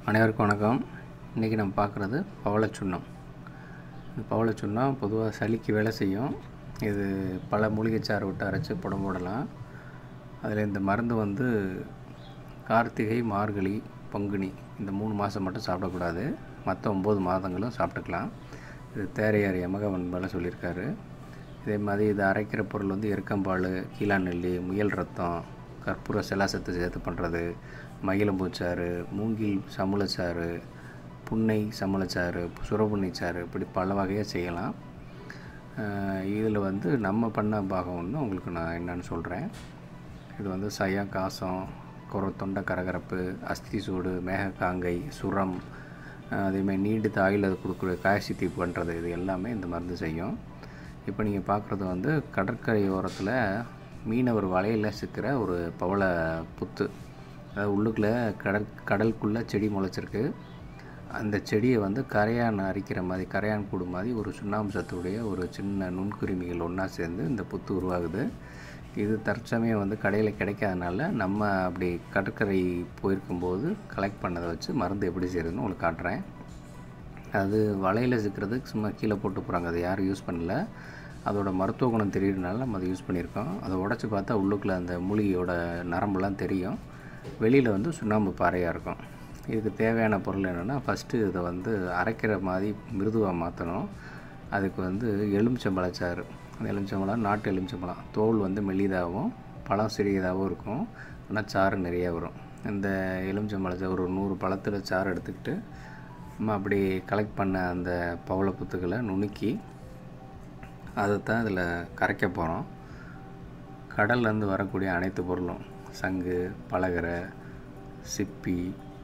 அனைவருக்கும் வணக்கம் இன்றைக்கி நம்ம பார்க்குறது பவளச்சுண்ணம் இந்த பவளச்சுண்ணம் பொதுவாக சளிக்கு வேலை செய்யும் இது பல மூலிகைச்சாறு விட்டு அரைச்சி புடம் போடலாம் அதில் இந்த மருந்து வந்து கார்த்திகை மார்கழி பங்குனி இந்த மூணு மாதம் மட்டும் சாப்பிடக்கூடாது மற்ற ஒம்பது மாதங்களும் சாப்பிட்டுக்கலாம் இது தேரையார் யமகவன் மேலே சொல்லியிருக்காரு இதே மாதிரி இது அரைக்கிற பொருள் வந்து எருக்கம்பால் கீழாநெல்லி முயல் ரத்தம் கற்பூர செலாசத்தை சேர்த்து பண்ணுறது மகிழம்பூச்சாறு மூங்கில் சமுளச்சாறு புன்னை சமுளச்சாறு சுரபுன்னைச்சாறு இப்படி பல வகையாக செய்யலாம் இதில் வந்து நம்ம பண்ண பாகம் ஒன்று உங்களுக்கு நான் என்னன்னு சொல்கிறேன் இது வந்து சயா காசம் குற தொண்டை கரகரப்பு அஸ்தி சூடு மேகக்காங்கை சுரம் அதேமாதிரி நீடித்த ஆயில் அது கொடுக்குற காய்ச்சி பண்ணுறது இது எல்லாமே இந்த மருந்து செய்யும் இப்போ நீங்கள் பார்க்குறது வந்து கடற்கரை ஓரத்தில் மீனவர் வலையில் சிக்கிற ஒரு பவள புத்து அதாவது உள்ளுக்குள்ளே கடல் கடலுக்குள்ளே செடி முளைச்சிருக்கு அந்த செடியை வந்து கரையான் அரிக்கிற மாதிரி கரையான் கூடு மாதிரி ஒரு சுண்ணாம்பு சத்துடைய ஒரு சின்ன நுண்குருமிகள் ஒன்றா சேர்ந்து இந்த புத்து உருவாகுது இது தற்சமயம் வந்து கடையில் கிடைக்காதனால நம்ம அப்படி கடற்கரை போயிருக்கும்போது கலெக்ட் பண்ணதை வச்சு மருந்து எப்படி செய்கிறதுன்னு உங்களுக்கு காட்டுறேன் அது வலையில் சிக்கிறதுக்கு சும்மா கீழே போட்டு போகிறாங்க அதை யாரும் யூஸ் பண்ணல அதோட மருத்துவ குணம் தெரியறதுனால நம்ம அதை யூஸ் பண்ணியிருக்கோம் அதை உடச்சி பார்த்தா உள்ளுக்குள்ளே அந்த மூலிகையோட நரம்புலாம் தெரியும் வெளியில் வந்து சுண்ணாம்பு பாறையாக இருக்கும் இதுக்கு தேவையான பொருள் என்னென்னா ஃபஸ்ட்டு இதை வந்து அரைக்கிற மாதிரி மிருதுவாக மாற்றணும் அதுக்கு வந்து எலுமிச்சம்பழச்சாறு அந்த எலுமிச்சம்பழம் நாட்டு எலுமிச்சம்பழம் தோல் வந்து மெல்லிதாகவும் பழம் சிறியதாகவும் இருக்கும் ஆனால் சாறு நிறைய வரும் இந்த எலுமிச்சம்பழச்சாறு ஒரு நூறு பழத்தில் சாறு எடுத்துக்கிட்டு நம்ம அப்படி கலெக்ட் பண்ண அந்த பவள புத்துக்களை நுணுக்கி அதை தான் இதில் கரைக்க போகிறோம் கடல்லேருந்து வரக்கூடிய அனைத்து பொருளும் சங்கு பலகரை சிப்பி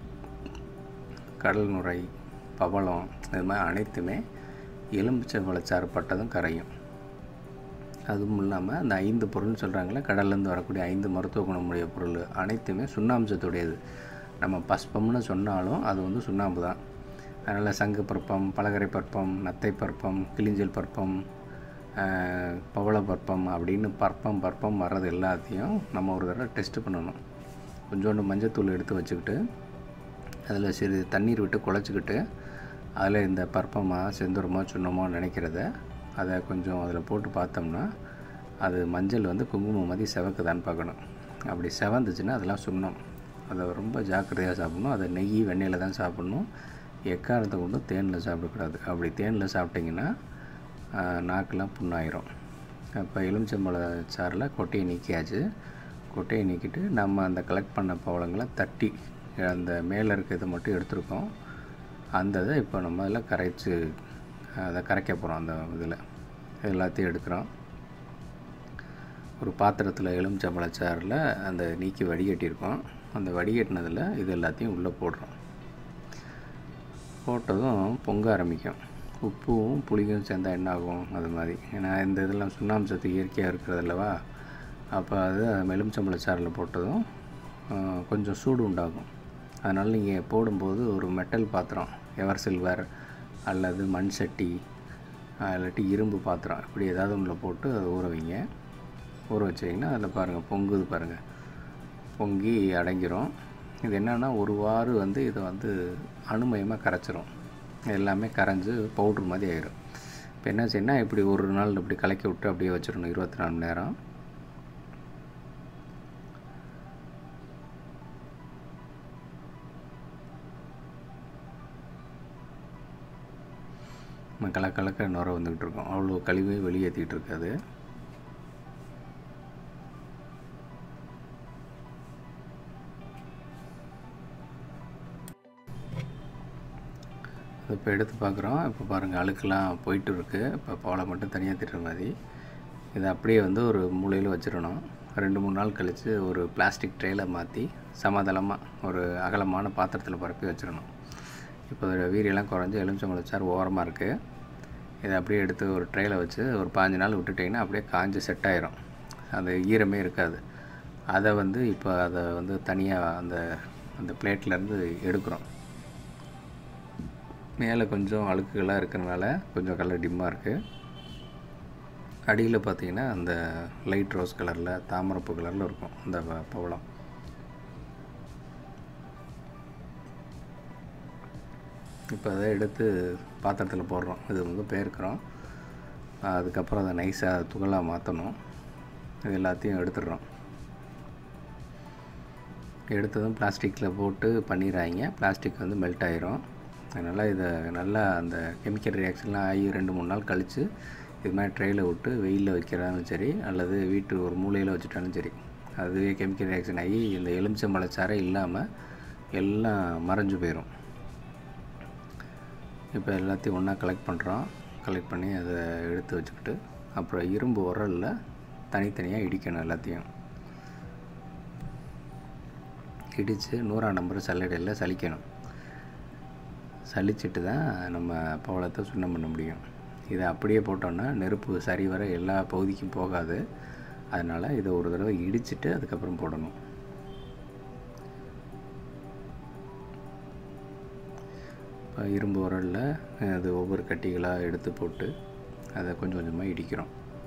கடல் நுரை பவளம் இது மாதிரி அனைத்துமே எலும்பிச்சை பழச்சாறு பட்டதும் கரையும் அதுவும் இல்லாமல் அந்த ஐந்து பொருள்னு சொல்கிறாங்களே கடல்லேருந்து வரக்கூடிய ஐந்து மருத்துவ குணமுடைய பொருள் அனைத்துமே சுண்ணாம்சத்துடையது நம்ம பஸ்பம்னு சொன்னாலும் அது வந்து சுண்ணாம்பு தான் அதனால் சங்கு பருப்பம் பலகரை பருப்பம் நத்தை பருப்பம் கிளிஞ்சல் பருப்பம் பவள பருப்பம் அப்படின்னு பருப்பம் பருப்பம் வர்றது எல்லாத்தையும் நம்ம ஒரு தடவை டெஸ்ட்டு பண்ணணும் கொஞ்சோண்டு மஞ்சத்தூள் எடுத்து வச்சுக்கிட்டு அதில் சிறிது தண்ணீர் விட்டு குழச்சிக்கிட்டு அதில் இந்த பருப்பமா செந்தூரமோ சுண்ணமோ நினைக்கிறத அதை கொஞ்சம் அதில் போட்டு பார்த்தோம்னா அது மஞ்சள் வந்து குங்குமம் மாதிரி செவக்குதான்னு பார்க்கணும் அப்படி செவந்துச்சுன்னா அதெல்லாம் சுண்ணம் அதை ரொம்ப ஜாக்கிரதையாக சாப்பிட்ணும் அதை நெய் வெண்ணெயில் தான் சாப்பிட்ணும் எக்காரத்தை கொண்டு தேனில் சாப்பிடக்கூடாது அப்படி தேனில் சாப்பிட்டிங்கன்னா நாக்கெல்லாம் புண்ணாயிரும் இப்போ எலுமிச்சம்பழ சாறில் கொட்டையை நீக்கியாச்சு கொட்டையை நீக்கிட்டு நம்ம அந்த கலெக்ட் பண்ண பவளங்களை தட்டி அந்த மேலே இருக்கிறத மட்டும் எடுத்துருக்கோம் அந்த இதை இப்போ நம்ம அதில் கரைச்சி அதை கரைக்க போகிறோம் அந்த இதில் எல்லாத்தையும் எடுக்கிறோம் ஒரு பாத்திரத்தில் எலுமிச்சம்பழச்சாறில் அந்த நீக்கி வடிகட்டியிருக்கோம் அந்த வடிகட்டினதில் இது எல்லாத்தையும் உள்ளே போடுறோம் போட்டதும் பொங்க ஆரம்பிக்கும் உப்பும் புளியும் சேர்ந்தால் என்ன ஆகும் அது மாதிரி ஏன்னா இந்த இதெல்லாம் சுண்ணாம்பு சத்து இயற்கையாக இருக்கிறது அல்லவா அப்போ அது எலுமிச்சம்பழச்சாறில் போட்டதும் கொஞ்சம் சூடு உண்டாகும் அதனால் நீங்கள் போடும்போது ஒரு மெட்டல் பாத்திரம் எவர் சில்வர் அல்லது மண் சட்டி இல்லாட்டி இரும்பு பாத்திரம் இப்படி ஏதாவது ஒன்றில் போட்டு அதை ஊற வைங்க ஊற வச்சிங்கன்னா அதில் பாருங்கள் பொங்குது பாருங்கள் பொங்கி அடங்கிரும் இது என்னென்னா ஒரு வாரு வந்து இதை வந்து அணுமயமாக கரைச்சிரும் எல்லாமே கரைஞ்சி பவுட்ரு மாதிரி ஆயிரும் இப்போ என்ன செய்யணும் இப்படி ஒரு நாள் இப்படி கலக்கி விட்டு அப்படியே வச்சிடணும் இருபத்தி நாலு மணி நேரம் நம்ம கல கலக்க நுர வந்துக்கிட்டு இருக்கோம் அவ்வளோ கழிவு வெளியேற்றிட்டு இருக்காது இப்போ எடுத்து பார்க்குறோம் இப்போ பாருங்கள் அழுக்கெல்லாம் போயிட்டு இருக்குது இப்போ பவளை மட்டும் தனியாக திட்டுற மாதிரி இதை அப்படியே வந்து ஒரு மூலையில் வச்சிடணும் ரெண்டு மூணு நாள் கழித்து ஒரு பிளாஸ்டிக் ட்ரேயில் மாற்றி சமதளமாக ஒரு அகலமான பாத்திரத்தில் பரப்பி வச்சிடணும் இப்போ அதோட வீரியெல்லாம் குறைஞ்சி எலுமிச்சம்பழச்சார் ஓரமாக இருக்குது இதை அப்படியே எடுத்து ஒரு ட்ரேயில் வச்சு ஒரு பாஞ்சு நாள் விட்டுட்டிங்கன்னா அப்படியே காஞ்சி செட் ஆயிரும் அந்த ஈரமே இருக்காது அதை வந்து இப்போ அதை வந்து தனியாக அந்த அந்த பிளேட்லேருந்து எடுக்கிறோம் மேலே கொஞ்சம் அழுக்குகளாக இருக்கிறனால கொஞ்சம் கலர் டிம்மாக இருக்குது அடியில் பார்த்தீங்கன்னா அந்த லைட் ரோஸ் கலரில் தாமரப்பூ கலரில் இருக்கும் அந்த பவளம் இப்போ அதை எடுத்து பாத்திரத்தில் போடுறோம் இது வந்து பேருக்கிறோம் அதுக்கப்புறம் அதை நைஸாக துகளாக மாற்றணும் இது எல்லாத்தையும் எடுத்துடுறோம் எடுத்ததும் பிளாஸ்டிக்கில் போட்டு பண்ணிடுறாங்க பிளாஸ்டிக் வந்து மெல்ட் ஆயிரும் அதனால் இதை நல்லா அந்த கெமிக்கல் ரியாக்ஷன்லாம் ஆகி ரெண்டு மூணு நாள் கழித்து இது மாதிரி ட்ரெயில் விட்டு வெயிலில் வைக்கிறாலும் சரி அல்லது வீட்டு ஒரு மூலையில் வச்சுட்டாலும் சரி அதுவே கெமிக்கல் ரியாக்ஷன் ஆகி இந்த எலுமிச்சம்பழச்சாரை இல்லாமல் எல்லாம் மறைஞ்சு போயிடும் இப்போ எல்லாத்தையும் ஒன்றா கலெக்ட் பண்ணுறோம் கலெக்ட் பண்ணி அதை எடுத்து வச்சுக்கிட்டு அப்புறம் இரும்பு உரலில் தனித்தனியாக இடிக்கணும் எல்லாத்தையும் இடித்து நூறாம் நம்பர் சல்லடையில் சலிக்கணும் சலிச்சிட்டு தான் நம்ம பவளத்தை சுண்ணம் பண்ண முடியும் இதை அப்படியே போட்டோன்னா நெருப்பு சரிவர எல்லா பகுதிக்கும் போகாது அதனால் இதை ஒரு தடவை இடிச்சிட்டு அதுக்கப்புறம் போடணும் இப்போ இரும்பு உரலில் அது ஒவ்வொரு கட்டிகளாக எடுத்து போட்டு அதை கொஞ்சம் கொஞ்சமாக இடிக்கிறோம்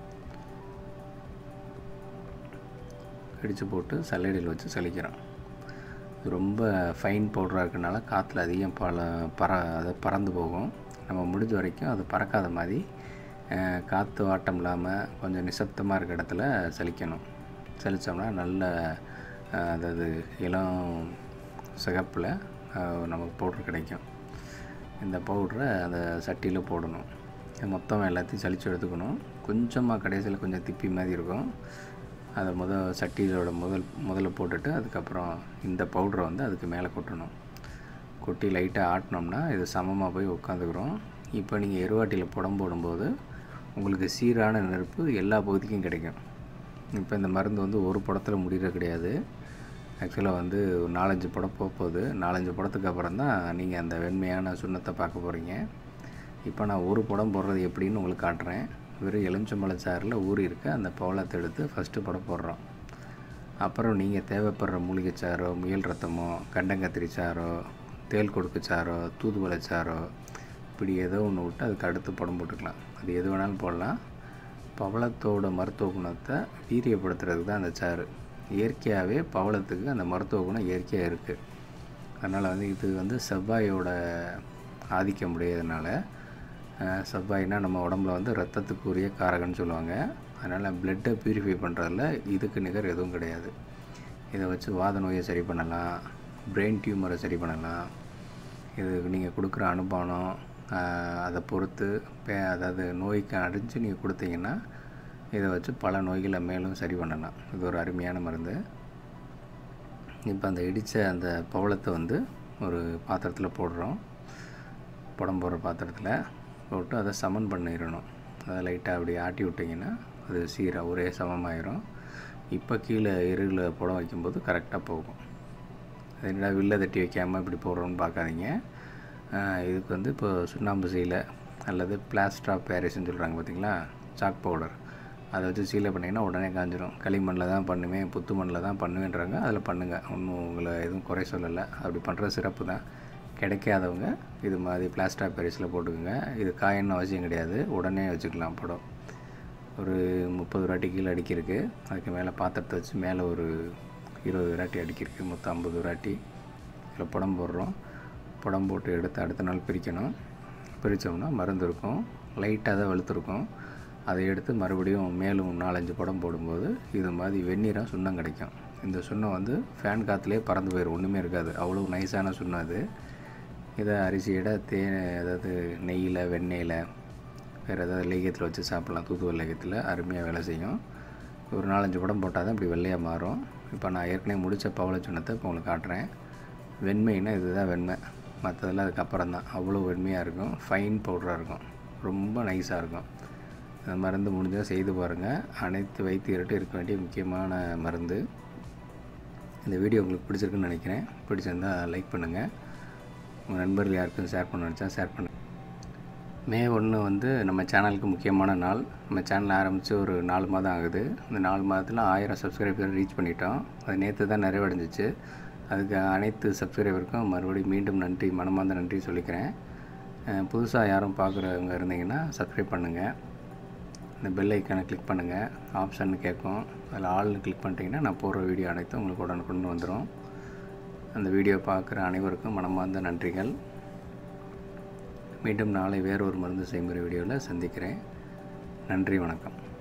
இடித்து போட்டு சல்லடையில் வச்சு சலிக்கிறோம் இது ரொம்ப ஃபைன் பவுடராக இருக்கனால காற்றுல அதிகம் பல பற அதை பறந்து போகும் நம்ம முடிஞ்ச வரைக்கும் அது பறக்காத மாதிரி காற்று வாட்டம் இல்லாமல் கொஞ்சம் நிசப்தமாக இருக்க இடத்துல சலிக்கணும் சலித்தோம்னா நல்ல அதாவது இளம் சிகப்பில் நமக்கு பவுட்ரு கிடைக்கும் இந்த பவுட்ரை அந்த சட்டியில் போடணும் மொத்தம் எல்லாத்தையும் சலித்து எடுத்துக்கணும் கொஞ்சமாக கடைசியில் கொஞ்சம் திப்பி மாதிரி இருக்கும் அதை முத சட்டியோட முதல் முதல்ல போட்டுட்டு அதுக்கப்புறம் இந்த பவுட்ரை வந்து அதுக்கு மேலே கொட்டணும் கொட்டி லைட்டாக ஆட்டினோம்னா இது சமமாக போய் உட்காந்துக்கிறோம் இப்போ நீங்கள் எருவாட்டியில் புடம் போடும்போது உங்களுக்கு சீரான நெருப்பு எல்லா பகுதிக்கும் கிடைக்கும் இப்போ இந்த மருந்து வந்து ஒரு புடத்தில் முடிகிற கிடையாது ஆக்சுவலாக வந்து ஒரு நாலஞ்சு புடம் போக போகுது நாலஞ்சு புடத்துக்கு அப்புறம் தான் நீங்கள் அந்த வெண்மையான சுண்ணத்தை பார்க்க போகிறீங்க இப்போ நான் ஒரு புடம் போடுறது எப்படின்னு உங்களுக்கு காட்டுறேன் வெறும் எலுமிச்சம்பழச்சாறில் ஊறி இருக்க அந்த பவளத்தை எடுத்து ஃபஸ்ட்டு புடம் போடுறோம் அப்புறம் நீங்கள் தேவைப்படுற மூலிகைச்சாரோ முயல் ரத்தமோ கண்டங்கத்திரி சாரோ தேல் கொடுக்கு சாரோ தூதுவளை சாரோ இப்படி ஏதோ ஒன்று விட்டு அதுக்கு அடுத்து படம் போட்டுக்கலாம் அது எது வேணாலும் போடலாம் பவளத்தோட மருத்துவ குணத்தை வீரியப்படுத்துறதுக்கு தான் அந்த சாறு இயற்கையாகவே பவளத்துக்கு அந்த மருத்துவ குணம் இயற்கையாக இருக்குது அதனால் வந்து இது வந்து செவ்வாயோட ஆதிக்கம் உடையதுனால செவ்வாய்னா நம்ம உடம்புல வந்து ரத்தத்துக்குரிய காரகன்னு சொல்லுவாங்க அதனால் பிளட்டை ப்யூரிஃபை பண்ணுறதுல இதுக்கு நிகர் எதுவும் கிடையாது இதை வச்சு வாத நோயை சரி பண்ணலாம் பிரெயின் டியூமரை சரி பண்ணலாம் இது நீங்கள் கொடுக்குற அனுபானம் அதை பொறுத்து அதாவது நோய்க்கு அடித்து நீங்கள் கொடுத்தீங்கன்னா இதை வச்சு பல நோய்களை மேலும் சரி பண்ணலாம் இது ஒரு அருமையான மருந்து இப்போ அந்த இடித்த அந்த பவளத்தை வந்து ஒரு பாத்திரத்தில் போடுறோம் புடம் போடுற பாத்திரத்தில் போட்டு அதை சமன் பண்ணிடணும் அதை லைட்டாக அப்படி ஆட்டி விட்டிங்கன்னா அது சீராக ஒரே சமமாயிரும் இப்போ கீழே இருகில் புடம் வைக்கும்போது கரெக்டாக போகும் அது என்னடா வில்ல தட்டி வைக்காமல் இப்படி போடுறோன்னு பார்க்காதீங்க இதுக்கு வந்து இப்போ சுண்ணாம்பு சீலை அல்லது பிளாஸ்டர் ஆஃப் பேரிஸ்ன்னு சொல்கிறாங்க பார்த்தீங்களா சாக் பவுடர் அதை வச்சு சீலை பண்ணிங்கன்னா உடனே காஞ்சிரும் களிமண்ணில் தான் பண்ணுவேன் புத்து மண்ணில் தான் பண்ணுவேன்றாங்க அதில் பண்ணுங்கள் ஒன்றும் உங்களை எதுவும் குறை சொல்லலை அப்படி பண்ணுற சிறப்பு தான் கிடைக்காதவங்க இது மாதிரி பிளாஸ்டர் பேரிஸில் போட்டுக்கோங்க இது காயன்னு அவசியம் கிடையாது உடனே வச்சுக்கலாம் படம் ஒரு முப்பது விராட்டி கீழே அடிக்கிருக்கு அதுக்கு மேலே பாத்திரத்தை வச்சு மேலே ஒரு இருபது விராட்டி அடிக்கிருக்கு மொத்தம் ஐம்பது விராட்டி இதில் படம் போடுறோம் படம் போட்டு எடுத்து அடுத்த நாள் பிரிக்கணும் பிரித்தோம்னா மருந்து இருக்கும் லைட்டாக தான் வெளுத்துருக்கும் அதை எடுத்து மறுபடியும் மேலும் நாலஞ்சு படம் போடும்போது இது மாதிரி வெந்நீராக சுண்ணம் கிடைக்கும் இந்த சுண்ணம் வந்து ஃபேன் காற்றுலேயே பறந்து போயிடும் ஒன்றுமே இருக்காது அவ்வளோ நைஸான சுண்ணம் அது இதை அரிசியிட தே அதாவது நெய்யில் வெண்ணெயில் வேறு ஏதாவது லேகியத்தில் வச்சு சாப்பிட்லாம் தூத்துவல் லேகியத்தில் அருமையாக வேலை செய்யும் ஒரு நாலஞ்சு படம் போட்டால் தான் இப்படி வெள்ளையாக மாறும் இப்போ நான் ஏற்கனவே முடித்த பவள சுண்ணத்தை இப்போ உங்களுக்கு காட்டுறேன் வெண்மைன்னா இதுதான் வெண்மை மற்றதெல்லாம் அதுக்கப்புறம் தான் அவ்வளோ வெண்மையாக இருக்கும் ஃபைன் பவுடராக இருக்கும் ரொம்ப நைஸாக இருக்கும் இந்த மருந்து முடிஞ்சால் செய்து பாருங்கள் அனைத்து வைத்தியர்கிட்ட இருக்க வேண்டிய முக்கியமான மருந்து இந்த வீடியோ உங்களுக்கு பிடிச்சிருக்குன்னு நினைக்கிறேன் பிடிச்சிருந்தால் லைக் பண்ணுங்கள் உங்கள் நண்பர்கள் யாருக்கும் ஷேர் பண்ண நினச்சா ஷேர் பண்ணுங்கள் மே ஒன்று வந்து நம்ம சேனலுக்கு முக்கியமான நாள் நம்ம சேனல் ஆரம்பித்து ஒரு நாலு மாதம் ஆகுது இந்த நாலு மாதத்தில் ஆயிரம் சப்ஸ்கிரைபர் ரீச் பண்ணிட்டோம் அது நேற்று தான் நிறைவடைஞ்சிச்சு அதுக்கு அனைத்து சப்ஸ்கிரைபருக்கும் மறுபடியும் மீண்டும் நன்றி மனமார்ந்த நன்றி சொல்லிக்கிறேன் புதுசாக யாரும் பார்க்குறவங்க இருந்தீங்கன்னா சப்ஸ்கிரைப் பண்ணுங்கள் இந்த பெல் ஐக்கானை கிளிக் பண்ணுங்கள் ஆப்ஷன் கேட்கும் அதில் ஆள்னு கிளிக் பண்ணிட்டீங்கன்னா நான் போடுற வீடியோ அனைத்தும் உங்களுக்கு உடனுக்குடன் வந்துடும் அந்த வீடியோ பார்க்குற அனைவருக்கும் மனமார்ந்த நன்றிகள் மீண்டும் நாளை வேறொரு மருந்து செய்முறை வீடியோவில் சந்திக்கிறேன் நன்றி வணக்கம்